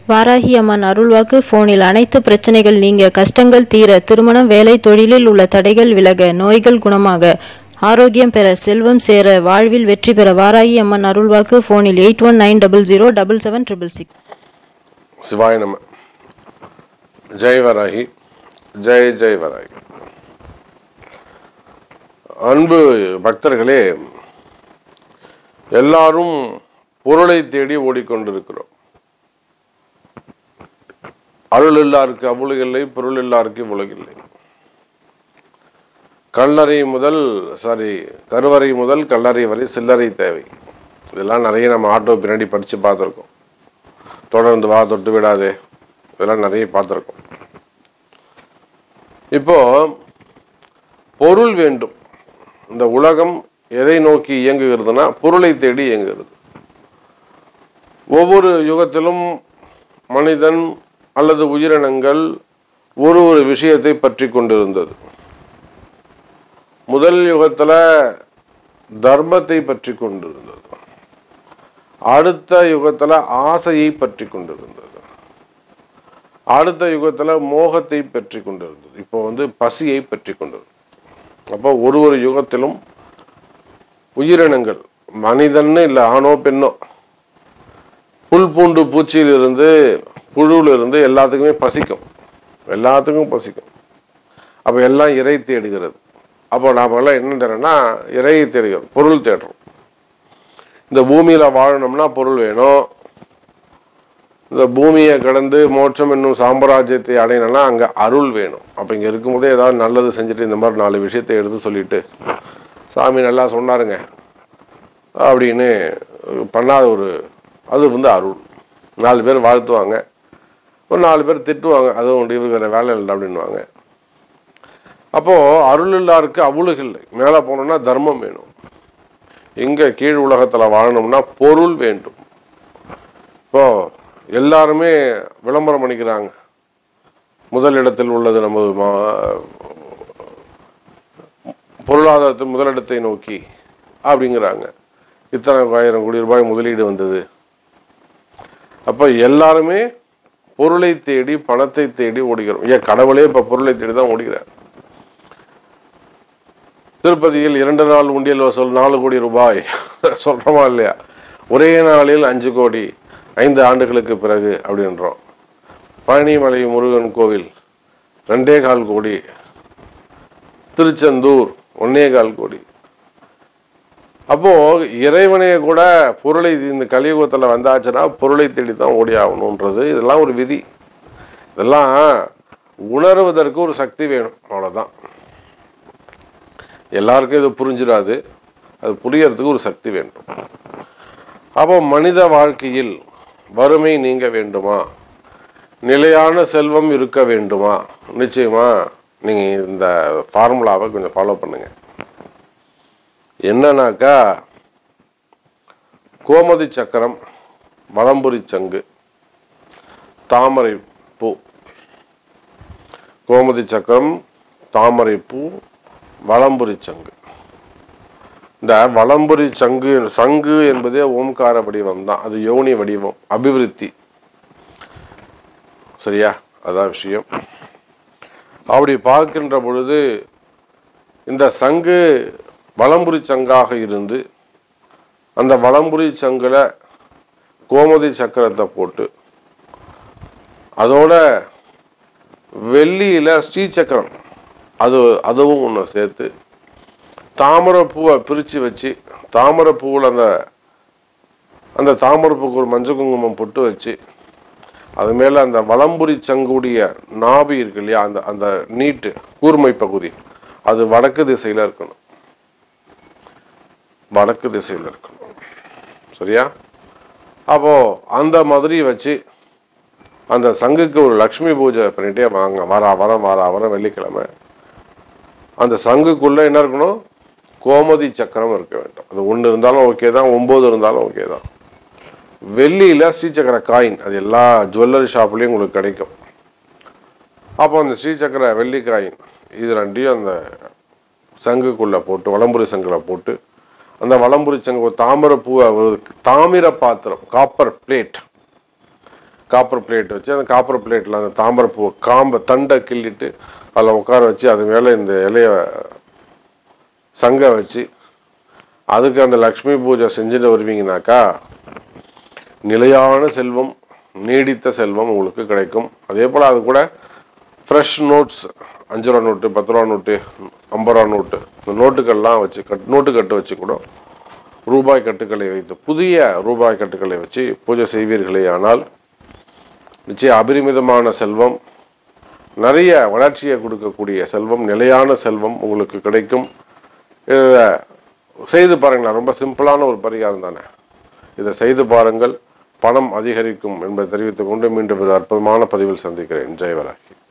வாராகி அம்மன் அருள்வாக்கு போனில் அனைத்து பிரச்சனைகள் நீங்க கஷ்டங்கள் தீர திருமணம் வேலை தொழிலில் உள்ள தடைகள் விலக நோய்கள் குணமாக ஆரோக்கியம் பெற செல்வம் சேர வாழ்வில் வெற்றி பெற வாராகி அம்மன் அருள்வாக்கு போனில் eight one nine double zero double seven triple six சிவாய நம ஜெய் வராகி ஜெய் ஜெய் வராகி அன்பு பக்தர்களே எல்லாரும் பொருளை தேடி ஓடிக்கொண்டிருக்கிறோம் அருள் இல்லாருக்கு அவ்வளவு இல்லை பொருள் இல்லாருக்கு உலகில்லை கல்லறை முதல் சாரி கருவறை முதல் கல்லறை வரை சில்லறை தேவை இதெல்லாம் நிறைய நம்ம ஆட்டோ பின்னாடி படித்து பார்த்துருக்கோம் தொடர்ந்து வா தொட்டு விடாதே இதெல்லாம் நிறைய பார்த்துருக்கோம் இப்போ பொருள் வேண்டும் இந்த உலகம் எதை நோக்கி இயங்குகிறதுனா பொருளை தேடி இயங்குகிறது ஒவ்வொரு யுகத்திலும் மனிதன் அல்லது உயிரினங்கள் ஒரு ஒரு விஷயத்தை பற்றி கொண்டிருந்தது முதல் யுகத்துல தர்மத்தை பற்றி கொண்டிருந்தது அடுத்த யுகத்துல ஆசையை பற்றி கொண்டிருந்தது அடுத்த யுகத்துல மோகத்தை பற்றி கொண்டிருந்தது இப்போ வந்து பசியை பற்றி கொண்டிருந்தது அப்போ ஒரு ஒரு யுகத்திலும் உயிரினங்கள் மனிதன்னு இல்லை ஆணோ பெண்ணோ புல் பூண்டு பூச்சியிலிருந்து புழுவில் இருந்து எல்லாத்துக்குமே பசிக்கும் எல்லாத்துக்கும் பசிக்கும் அப்போ எல்லாம் இறை தேடுகிறது அப்போ நாம எல்லாம் என்ன தேடுறோம்னா இறையை தேடுகிறோம் பொருள் தேடுறோம் இந்த பூமியில் வாழணும்னா பொருள் வேணும் இந்த பூமியை கடந்து மோட்சம் என்னும் சாம்ராஜ்யத்தை அடையணும்னா அங்கே அருள் வேணும் அப்போ இங்கே இருக்கும்போதே ஏதாவது நல்லது செஞ்சுட்டு இந்த மாதிரி நாலு விஷயத்தை எடுத்து சொல்லிட்டு சாமி நல்லா சொன்னாருங்க அப்படின்னு பண்ணாத ஒரு அது வந்து அருள் நாலு பேர் வாழ்த்துவாங்க ஒரு நாலு பேர் திட்டுவாங்க அதுவும் உண்டு இவருக்கு வேறு வேலை இல்லை அப்படின்வாங்க அப்போது அருள் இல்லாருக்கு அவுளுக இல்லை மேலே போனோம்னா தர்மம் வேணும் எங்கே கீழ் உலகத்தில் வாழணும்னா பொருள் வேண்டும் இப்போ எல்லாருமே விளம்பரம் பண்ணிக்கிறாங்க முதல் இடத்தில் உள்ளது நமது மா பொருளாதாரத்தின் முதலிடத்தை நோக்கி அப்படிங்கிறாங்க இத்தனை ஆயிரம் கோடி ரூபாய் முதலீடு வந்தது அப்போ எல்லாருமே பொருளை தேடி பணத்தை தேடி ஓடுகிறோம் ஏன் கடவுளே இப்போ பொருளை தேடி தான் ஓடுகிறார் திருப்பதியில் இரண்டு நாள் உண்டியல் வசூல் நாலு கோடி ரூபாய் சொல்கிறோமா இல்லையா ஒரே நாளில் அஞ்சு கோடி ஐந்து ஆண்டுகளுக்கு பிறகு அப்படின்றோம் பழனிமலை முருகன் கோவில் ரெண்டே கால் கோடி திருச்செந்தூர் ஒன்னே கால் கோடி அப்போ இறைவனைய கூட பொருளை இந்த கலியுகத்தில் வந்தாச்சுன்னா பொருளை தேடி தான் ஓடி ஆகணுன்றது இதெல்லாம் ஒரு விதி இதெல்லாம் உணர்வதற்கு ஒரு சக்தி வேணும் அவ்வளோதான் எல்லாருக்கும் இது புரிஞ்சிடாது அது புரியறதுக்கு ஒரு சக்தி வேண்டும் அப்போ மனித வாழ்க்கையில் வறுமை நீங்க வேண்டுமா நிலையான செல்வம் இருக்க வேண்டுமா நிச்சயமா நீங்க இந்த ஃபார்முலாவை கொஞ்சம் ஃபாலோ பண்ணுங்க என்னன்னாக்கா கோமதி சக்கரம் வலம்புரி சங்கு தாமரை பூ கோமதி சக்கரம் தாமரை பூ வலம்புரி சங்கு இந்த வலம்புரி சங்கு சங்கு என்பதே ஓம்கார வடிவம் தான் அது யோனி வடிவம் அபிவிருத்தி சரியா அதான் விஷயம் அப்படி பார்க்கின்ற பொழுது இந்த சங்கு வலம்புரி சங்காக இருந்து அந்த வலம்புரி சங்குல கோமதி சக்கரத்தை போட்டு அதோட வெள்ளியில ஸ்ரீசக்கரம் அது அதுவும் ஒன்று சேர்த்து தாமரை பூவை பிரித்து வச்சு தாமரை பூவில் அந்த அந்த தாமரை பூக்கு ஒரு மஞ்சள் குங்குமம் பொட்டு வச்சு அது மேலே அந்த வலம்புரி சங்குடைய நாபி இருக்கு இல்லையா அந்த அந்த நீட்டு கூர்மை பகுதி அது வடக்கு திசையில் இருக்கணும் வடக்கு திசையில் இருக்கணும் சரியா அப்போ அந்த மாதிரி வச்சு அந்த சங்குக்கு ஒரு லக்ஷ்மி பூஜை பண்ணிட்டே வாங்க வாரா வாரம் வாரா வாரம் வெள்ளிக்கிழமை அந்த சங்குக்குள்ள என்ன இருக்கணும் கோமதி சக்கரம் இருக்க வேண்டும் அது ஒன்று இருந்தாலும் ஓகே தான் ஒம்பது இருந்தாலும் ஓகே தான் வெள்ளியில் ஸ்ரீசக்கர காயின் அது எல்லா ஜுவல்லரி ஷாப்லேயும் உங்களுக்கு கிடைக்கும் அப்போ அந்த ஸ்ரீசக்கர வெள்ளி காயின் இது ரெண்டையும் அந்த சங்குக்குள்ளே போட்டு வலம்புரி சங்கில் போட்டு அந்த வலம்புரி சங்கு ஒரு தாமரை பூவை ஒரு தாமிர பாத்திரம் காப்பர் பிளேட் காப்பர் பிளேட் வச்சு அந்த காப்பர் பிளேட்டில் அந்த தாமரைப்பூ காம்பை தண்டை கிள்ளிட்டு அதில் உட்கார வச்சு அது மேலே இந்த இலைய சங்க வச்சு அதுக்கு அந்த லக்ஷ்மி பூஜை செஞ்சுட்டு வருவீங்கனாக்கா நிலையான செல்வம் நீடித்த செல்வம் உங்களுக்கு கிடைக்கும் அதே போல் அது கூட ஃப்ரெஷ் நோட்ஸ் அஞ்சு ரூபா நோட்டு பத்து ரூபா நோட்டு ஐம்பது ரூபா நோட்டு இந்த நோட்டுகள்லாம் வச்சு கட் நோட்டு கட்டு வச்சு கூட ரூபாய் கட்டுக்களை வைத்து புதிய ரூபாய் கட்டுக்களை வச்சு பூஜை செய்வீர்களே ஆனால் நிச்சயம் அபரிமிதமான செல்வம் நிறைய வளர்ச்சியை கொடுக்கக்கூடிய செல்வம் நிலையான செல்வம் உங்களுக்கு கிடைக்கும் இதை செய்து பாருங்களேன் ரொம்ப சிம்பிளான ஒரு பரிகாரம் தானே இதை செய்து பாருங்கள் பணம் அதிகரிக்கும் என்பதை தெரிவித்துக் கொண்டு மீண்டும் ஒரு அற்புதமான பதிவில் சந்திக்கிறேன் ஜெயவராகி